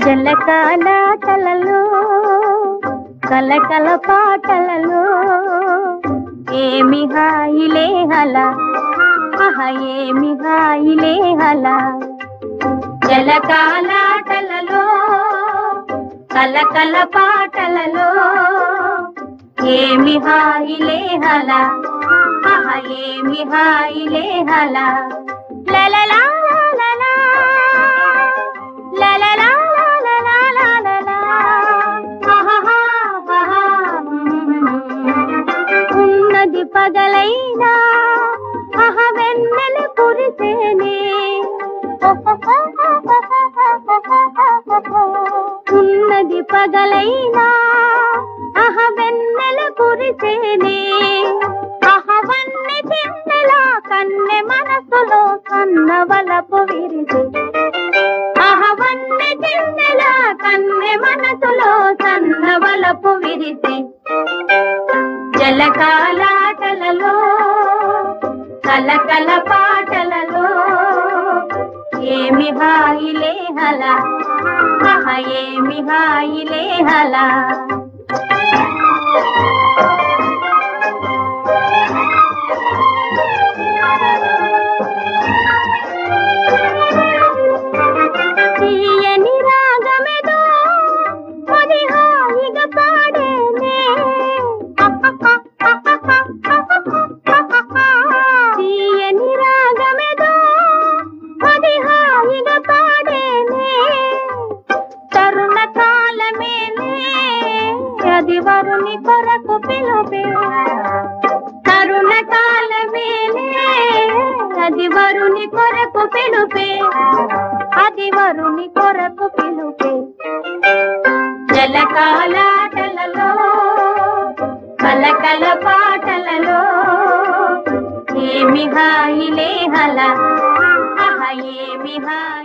జలకాలాటలలో కలకల పాటలలో ఏమి హాయిలే హల ఆహ ఏమి హాయిలే హల జలకాలాటలలో కలకల పాటలలో ఏమి హాయిలే హల ఆహ ఏమి హాయిలే హల లలలా లలలా లలలా లలలా లలలా ఆహాహా ఆహా. ఉన్నది పగలైనా అహ వెన్నెల కురిసేనే ఉన్నది పగలైనా అహ వెన్నెల కురిసేనే అహ వన్నె చిన్నెల కన్నె మనసులో కన్నవలపు విరిసే అహ వన్నె చిన్నెల కన్నె మనసులో సన్నవలపు విరిసే జలకాలాటలలో కలకల పాటలలో ఏమి హాయిలే హల ఆహ ఏమి హాయిలే హల తీయని రాగమెదో అది హాయిగా పాడేనే తీయని రాగమెదో అది హాయిగా పాడేనే తరుణ కాలమేనే అది వరుని కొరకు పిలుపే తరుణ కాలమేనే అది వరుని కొరకు పిలుపే అది వరుని కొరకు పిలుపే జలకాలాటలలో కలకల పాటలలో ఏమి హాయిలే హల ఆహ ఏమి హాయి